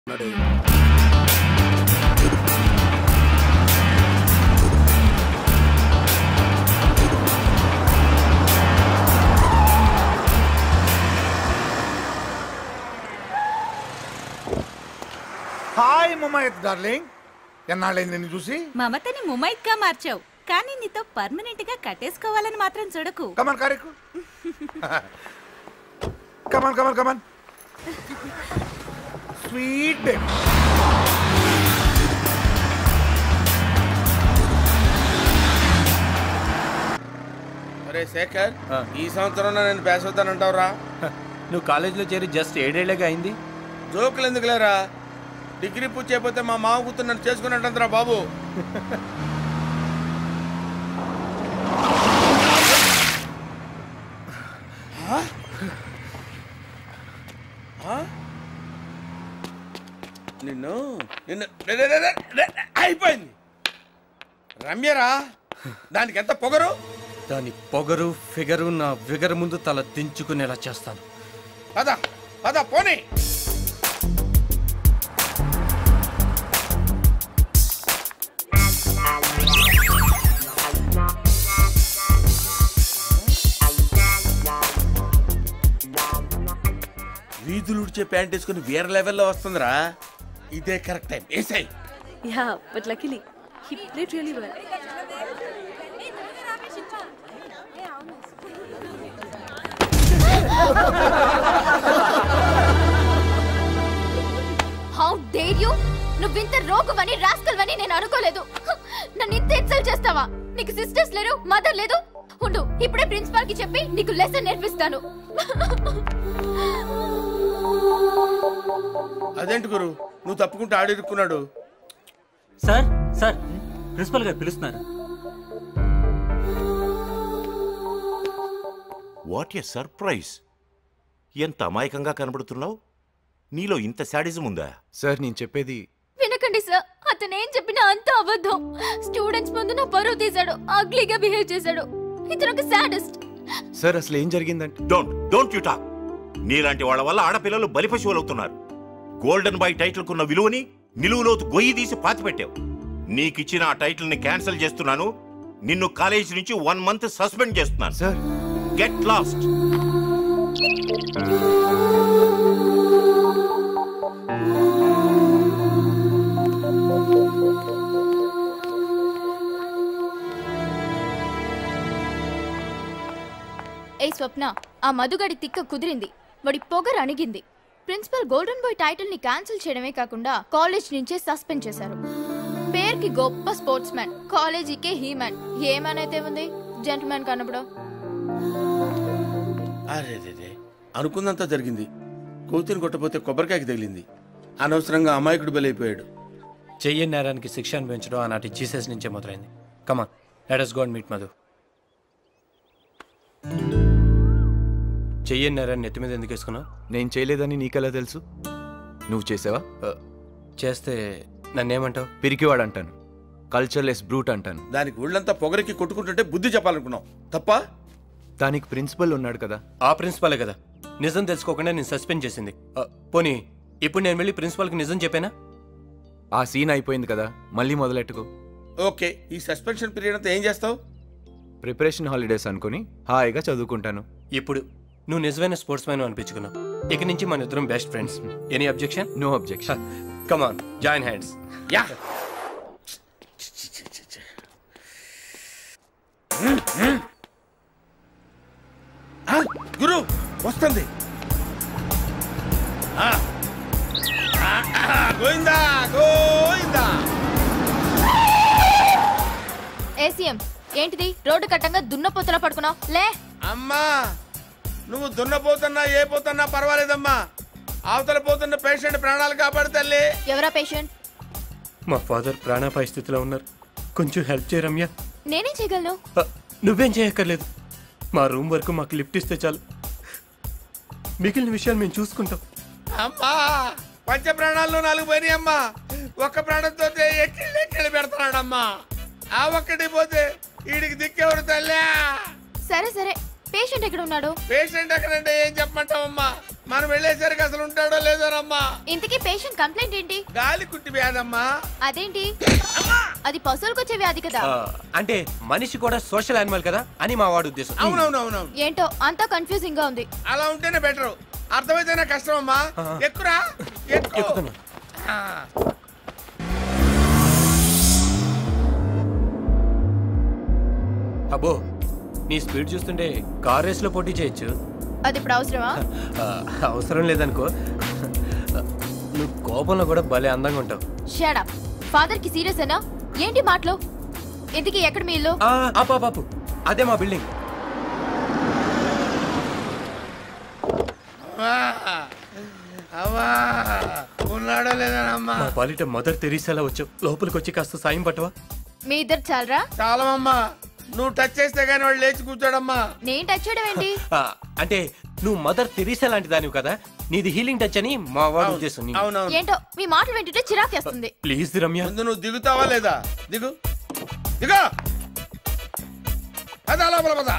ఉన్నాడు hi Mumaith darling ఎన్నాళ్ళైంది నిన్ను చూసి మమతని ముమైత్ గా మార్చావు కానీ నీతో పర్మనెంట్ గా కట్టేసుకోవాలని మాత్రం చూడకు కమన్ కారెక్కు come on come on come on sweet baby అరే శేఖర్ ఈ సంవత్సరం నేను పాస్ అవుతానంటావురా నువ్వు కాలేజీలో చేరి జస్ట్ ఏడేళ్ళగా అయింది జోకులు ఎందుకులేరా డిగ్రీ పూర్తి చేయకపోతే మా మామ కూతురు నన్ను చేసుకున్నట్టంతరా బాబు ఆ? ఆ? నిన్ను నిన్ను రే, రే, రే, రే, రే, అయిపోయింది రమ్యరా దానికి ఎంత పొగరు దాని పొగరు ఫిగరు నా విగర్ ముందు తల దించుకునేలా చేస్తాను పద పద పోనీ వీధులు ఉడిచే ప్యాంట్ వేసుకుని వేరే లెవెల్లో వస్తుందిరా ఇదే కరెక్ట్ టైం వేసాయి Yeah, but luckily, he played really well. How dare you నువ్వు ఇంత రోగువని రాస్కల్వని నేను అనుకోలేదు నన్ను ఇంత ఇన్సల్ట్ చేస్తావా నీకు సిస్టర్స్ లేరు మదర్ లేదు ఉండు ఇప్పుడే ప్రిన్సిపాల్ కి చెప్పి నీకు లెసన్ నేర్పిస్తాను అదేంటి గురు నువ్వు తప్పుకుంటే ఆడిరుక్కున్నాడు సార్ సార్ ప్రిన్సిపల్ గారు పిలుస్తున్నారు వాట్ ఎ సర్ప్రైజ్ ఎంత అమాయకంగా కనబడుతున్నావు నీలో ఇంత శాడిజం ఉందా సార్ నేను చెప్పేది వినకండి సార్ అతను ఏం చెప్పినా అంత అబద్ధం స్టూడెంట్స్ ముందు నా పరువు తీశాడు అగ్లీగా బిహేవ్ చేశాడు ఇతను ఒక సాడెస్ట్ సార్ అసలు ఏం జరిగిందంటే డోంట్ డోంట్ యు టాక్ నీలాంటి వాళ్ళ వల్ల ఆడపిల్లలు బలిపశువులవుతున్నారు గోల్డెన్ బాయ్ టైటిల్ కున్న విలువని నిలువులోతు గొయ్యి తీసి పాతిపెట్టావు నీకిచ్చిన ఆ టైటిల్ ని క్యాన్సిల్ చేస్తున్నాను నిన్ను కాలేజ్ నుంచి వన్ మంత్ సస్పెండ్ చేస్తున్నాను సార్ గెట్ లాస్ట్ ఏ స్వప్న ఆ మధుగడి తిక్క కుదిరింది వాడి పొగరు అణిగింది ప్రిన్సిపల్ గోల్డెన్ బాయ్ టైటిల్ ని క్యాన్సిల్ చేయడమే కాకుండా కాలేజ్ నుంచే సస్పెండ్ చేశారు పేరుకి గొప్ప స్పోర్ట్స్ మ్యాన్ కాలేజీకే హీ మ్యాన్ ఏ మ్యాన్ అయితే ఉంది జెంట్మ్యాన్ కనపడం అరే రే అనుకున్నంత జరిగింది కూతురు కొట్టపోతే కొబ్బరికాయకి తగిలింది అనవసరంగా అమాయకుడు బలైపోయాడు చెయ్యి నేరానికి శిక్ష అనిపించడం ఆనాటి జీసస్ నుంచే మొదలైంది కమాన్ లెట్ అస్ గోడ్ మీట్ మధు చెయ్యి నేరాన్ని నెత్తి మీద ఎందుకు వేసుకున్నావు నేను చేయలేదని నీకెలా తెలుసు నువ్వు చేసావా ఆ, చేస్తే నన్నేమంటావు పిరికివాడు అంటాను కల్చర్లెస్ బ్రూట్ అంటాను దానికి ఒళ్ళంతా పొగరికి కొట్టుకుంటుంటే బుద్ధి చెప్పాలనుకున్నావు తప్ప దానికి ప్రిన్సిపల్ ఉన్నాడు కదా ఆ ప్రిన్సిపాలే కదా నిజం తెలుసుకోకుండా నేను సస్పెండ్ చేసింది ఆ, పోనీ ఇప్పుడు నేను వెళ్ళి ప్రిన్సిపాల్కి నిజం చెప్పానా ఆ సీన్ అయిపోయింది కదా మళ్ళీ మొదలెట్టుకో ఓకే ఈ సస్పెన్షన్ పీరియడ్ అంతా ఏం చేస్తావు ప్రిపరేషన్ హాలిడేస్ అనుకుని హాయిగా చదువుకుంటాను ఇప్పుడు నువ్వు నిజమైన స్పోర్ట్స్ మ్యాన్ అనిపించుకున్నావు ఇక నుంచి మన ఇద్దరం best friends any objection no objection come on join hands yeah ఆ, గురు వస్తుంది ఆ. ఆ, ఆ, గోవిందా గోవిందా ఏసీఎం ఏంటిది రోడ్డు కట్టంగా దున్నపోతలా పడుకున్నావు లే అమ్మా నువ్వు దున్నపోతున్నా ఏ పోతున్నా పర్వాలేదమ్మా అవతల పోతున్న పేషెంట్ ప్రాణాలు కాపాడు తల్లి ఎవరా పేషెంట్ మా ఫాదర్ ప్రాణాపాయ స్థితిలో ఉన్నారు కొంచెం హెల్ప్ చేయరమ్యా నేనేం చేయగలను ఆ, నువ్వేం చేయక్కర్లేదు మా రూమ్ వరకు మాకు లిఫ్ట్ ఇస్తే చాలు మిగిలిన విషయాలు మేము చూసుకుంటాం అమ్మా పంచ ప్రాణాల్లో నాలుగు పోయినాయి అమ్మా ఒక్క ప్రాణంతో ఎక్కిళ్ళు ఎక్కిళ్ళు పెడతాడమ్మా ఆ ఒక్కటి పోతే వీడికి దిక్కెవడు తల్లి సరే సరే పేషెంట్ ఎక్కడ ఉన్నాడు పేషెంట్ ఎక్కడంటే ఏం చెప్పమంటావమ్మా మనం వెళ్ళేసరికి అసలు ఉంటాడో లేదోనమ్మా ఇంతకీ పేషెంట్ కంప్లైంట్ ఏంటి గాలి కుట్టి వ్యాధమ్మా అదేంటి అది పశువులకు వచ్చే వ్యాధి కదా ఆ, అంటే మనిషి కూడా సోషల్ యానిమల్ కదా అని మా వాడు ఉద్దేశం అవునవునవునవును ఏంటో అంతా కన్ఫ్యూజింగ్ గా ఉంది అలా ఉంటేనే బెటర్ అర్థమైతేనే కష్టం అమ్మా ఆ. ఎక్కురా ఎక్కు ఎక్కుతున్నా ఆ. అబ్బో నీ స్పీడ్ చూస్తుంటే కార్ రేస్ లో పోటీ చేయొచ్చు అది ఇప్పుడు అవసరమా ఆ, అవసరం లేదనుకో నువ్వు కోపంలో కూడా భలే అందంగా ఉంటావు షడప్ ఫాదర్ కి సీరియస్ ఏనా ఏంటి మాటలు ఇంతకీ ఎక్కడ మీ ఇల్లు ఆ, ఆపు ఆపు, ఆపు అదే మా బిల్డింగ్ అమ్మా. అమ్మా ఉన్నాడో లేదనమ్మా మా పాలిట మదర్ తెరీసాలా వచ్చావు లోపలికి వచ్చి కాస్త సాయం పట్టవా మీ ఇద్దరు చాలరా చాలమమ్మా నువ్వు టచ్ చేస్తే గానీ వాడు లేచి కూర్చోడమ్మా నేను టచ్ చేయడం ఏంటి ఆ, అంటే నువ్వు మదర్ తెరీసా లాంటి దానివి కదా నీది హీలింగ్ టచ్ అని మా వాడు ఉద్దేశం నీ- అవునవును ఏంటో మీ మాటలు వింటుంటే చిరాకేస్తుంది ప్లీజ్ రమ్య ముందు నువ్వు దిగుతావా లేదా దిగు దిగు పద లోపల పద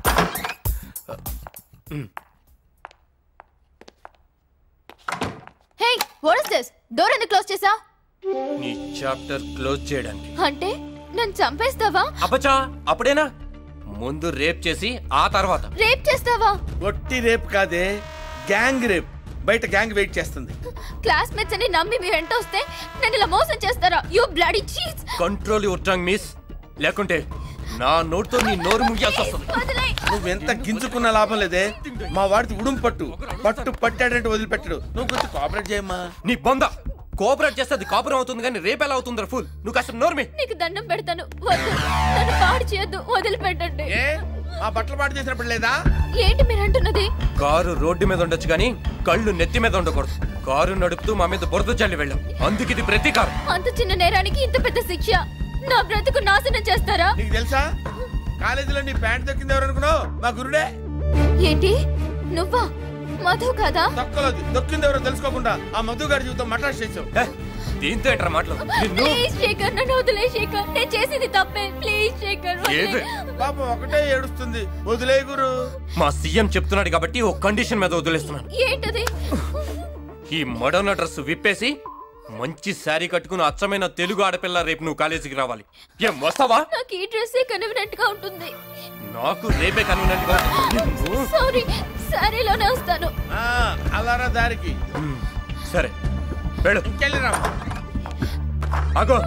hey what is this door ఎందుకు క్లోజ్ చేసా నీ చాప్టర్ క్లోజ్ చేయడానికి అంటే నన్ను చంపేస్తావా అబ్బచా అప్పుడేనా ముందు రేప్ చేసి ఆ తర్వాత రేప్ చేస్తావా ఒట్టి రేప్ కాదే గ్యాంగ్ రేప్ బయట గ్యాంగ్ వెయిట్ చేస్తుంది క్లాస్మేట్స్ అని నమ్మి మీ వెంట వస్తే నన్ను ఇలా మోసం చేస్తారా you bloody cheat control your tongue miss లేకుంటే నా నోటితో నీ నోరు ముగియాల్సి వస్తుంది వదిలేయ్ నువ్వు ఎంత గింజుకున్న లాభం లేదే మా వాడికి ఉడుం పట్టు పట్టు పట్టాడంటే వదిలిపెట్టడు నువ్వు కొంచెం కోఆపరేట్ చేయమ్మా నీ బొంద కోఆపరేట్ చేస్తే అది కాపురం అవుతుంది కానీ రేపు ఎలా అవుతుందిరా ఫుల్ నువ్వు కాస్త నోర్మి నీకు దండం పెడతాను వద్దు నన్ను పాడు చేయొద్దు వదిలిపెట్టండి ఏ మా బట్టలు పాటు చేసినప్పుడు లేదా ఏంటి మీరు అంటున్నది కారు రోడ్డు మీద ఉండొచ్చు కానీ కళ్ళు నెత్తి మీద ఉండకూడదు కారు నడుపుతూ మా మీద బురద చల్లి వెళ్ళాం అందుకు ఇది ప్రతీకారం అంత చిన్న నేరానికి ఇంత పెద్ద శిక్ష నా బ్రతుకు నాశనం చేస్తారా నీకు తెలుసా కాలేజీలో నీ ప్యాంట్ దొక్కింది ఎవరు అనుకున్నావు మా గురుడే ఏంటి నువ్వా మధు కదా తొక్కలోది దొక్కింది ఎవరో తెలుసుకోకుండా ఆ మధు గారి జీవితం మటాష్ చేసావు ఏ, దీంతో ఎట్రా మాటలు నిన్ను ప్లీజ్ శేఖర్ నన్ను వదిలే శేఖర్ నేను చేసింది తప్పే ప్లీజ్ శేఖర్ ఏవే? పాపం ఒకటే ఏడుస్తుంది వదిలే గురు మా సీఎం చెప్తున్నాడు కాబట్టి ఓ కండిషన్ మీద వదిలేస్తున్నాను ఏంటది ఈ మడోన డ్రెస్ విప్పేసి మంచి శారీ కట్టుకుని అచ్చమైన తెలుగు ఆడపిల్ల రేపు నువ్వు కాలేజీకి రావాలి ఏం వస్తావా నాకు ఈ డ్రెస్సే కన్వీనెంట్ గా ఉంటుంది నాకు రేపే కన్వీనెంట్ గా నిన్ను- సారీ సారీలోనే వస్తాను ఆ, అలారా దారికి మ్, సరే వెళ్ళు ఇంకెళ్ళిరా ఆగో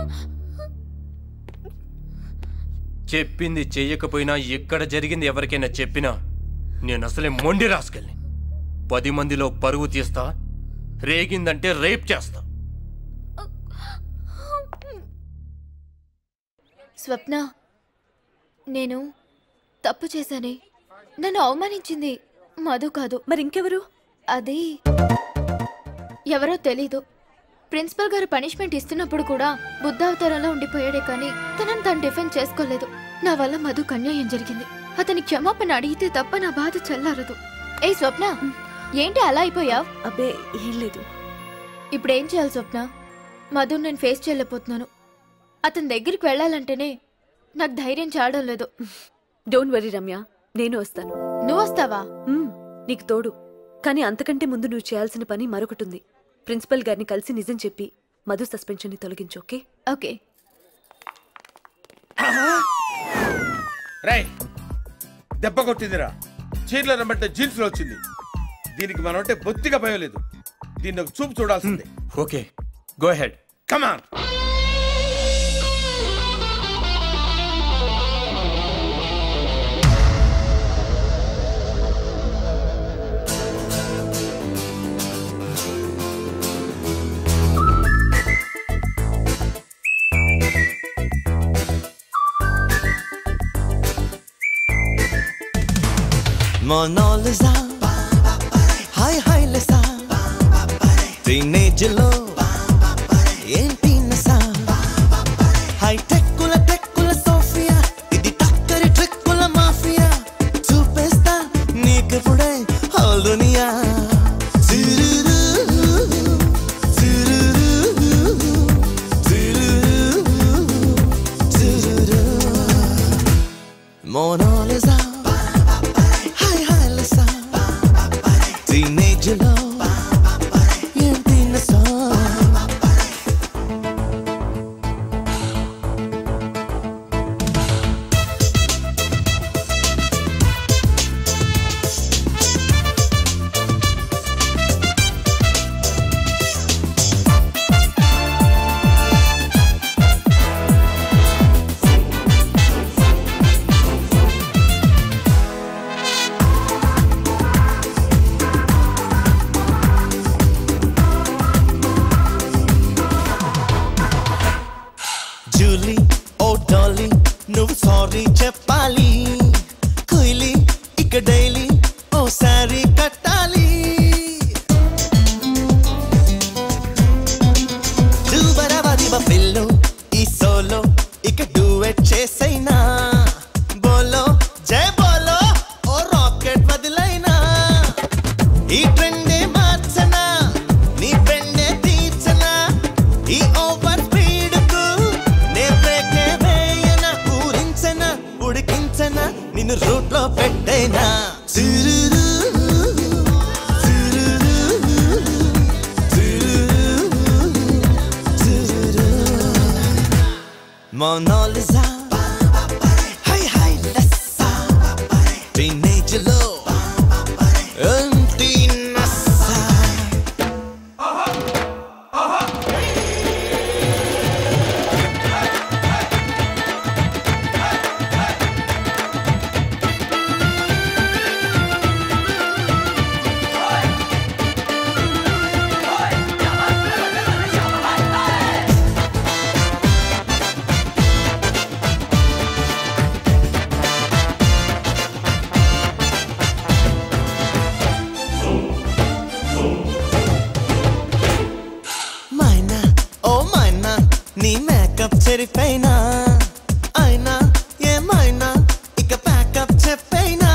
చెప్పింది చెయ్యకపోయినా ఎక్కడ జరిగింది ఎవరికైనా చెప్పినా నేను అసలే మొండి రాసుకెళ్ళి పది మందిలో పరువు తీస్తా రేగిందంటే రేప్ చేస్తా స్వప్న నేను తప్పు చేశానే నన్ను అవమానించింది మధు కాదు మరి ఇంకెవరు అది ఎవరో తెలీదు ప్రిన్సిపల్ గారు పనిష్మెంట్ ఇస్తున్నప్పుడు కూడా బుద్ధావతారంలో ఉండిపోయాడే కానీ తనని తను డిఫెండ్ చేసుకోలేదు నా వల్ల మధుకు అన్యాయం జరిగింది అతని క్షమాపణ అడిగితే తప్ప నా బాధ చల్లారదు ఏ స్వప్న ఏంటి అలా అయిపోయావ్ అబ్బే ఏం లేదు ఇప్పుడు ఏం చేయాలి స్వప్న మధు నేను ఫేస్ చేయలేకపోతున్నాను అతని దగ్గరికి వెళ్ళాలంటేనే నాకు ధైర్యం చావడం లేదు డోంట్ వరీ రమ్య నేను వస్తాను నువ్వు వస్తావా మ్మ్, నీకు తోడు కానీ అంతకంటే ముందు నువ్వు చేయాల్సిన పని మరొకటి ఉంది ప్రిన్సిపల్ గారిని కలిసి నిజం చెప్పి మధు సస్పెన్షన్ ని తొలగించు ఓకే ఓకే రై దెబ్బ కొట్టిందిరా చీరలో రమ్మంటే జీన్స్ లో వచ్చింది దీనికి మనం అంటే బొత్తిగా భయం లేదు దీన్ని ఒక చూపు చూడాల్సిందే okay go ahead come Monolisa Hi hi Lisa Teenage లో ఏంటి నసా హై టెక్కుల టెక్కుల సోఫియా ఇది టక్కరి ట్రిక్కుల మాఫియా చూపేస్తా నీకిప్పుడే హోల్ దునియా చురురు, చురురు, చురురు, చురురు. మోనాలిసా నువ్వేనా తురురు, తురురు, తురురు, తురురు. మోనాలిసా హై హై లెస్సా టీనేజ్ లో ఎంటీ నస్సా మైనా ఓ మైనా నీ మేకప్ చెరిపోయినా అయినా ఏమైనా ఇక ప్యాకప్ చెప్పైనా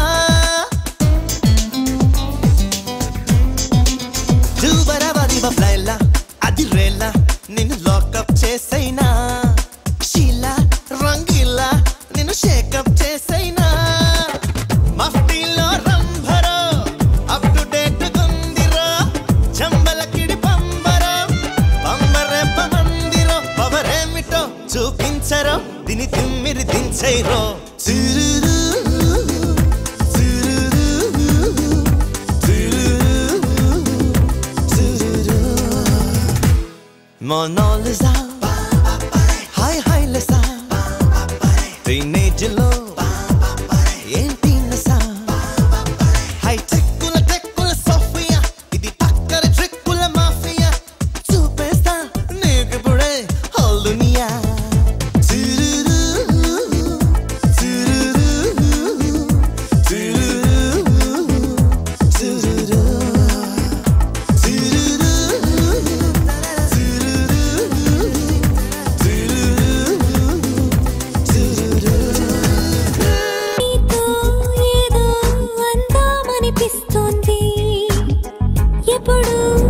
దూబరబదివ ఫ్లైలా అది రేలా నిన్ను లాకప్ చేసైనా షీలా రంగీలా నిన్ను షేకప్ చేసైనా మఫ్టీలో రంభరో అప్ టు డేట్ గుందిరో చంబలకిడి పంబరో పంబరే పమందిరో పవరేమిటో చూపించరో దీని తిమ్మిరి దించైరో తురురు, తురురు, తురురు, తురురు. మోనాలిసా హాయ్ హాయ్ లెసా టీనేజ్ లో ఏంటి నసా హై టెక్కుల టెక్కుల సోఫియా ఇది టక్కర ట్రిక్కుల మాఫియా చూపేస్తా నీకిప్పుడే హల్దునియా తురురు, తురురు, తురురు, తురురు, నీతో ఏదో అందామనిపిస్తోంది ఎప్పుడు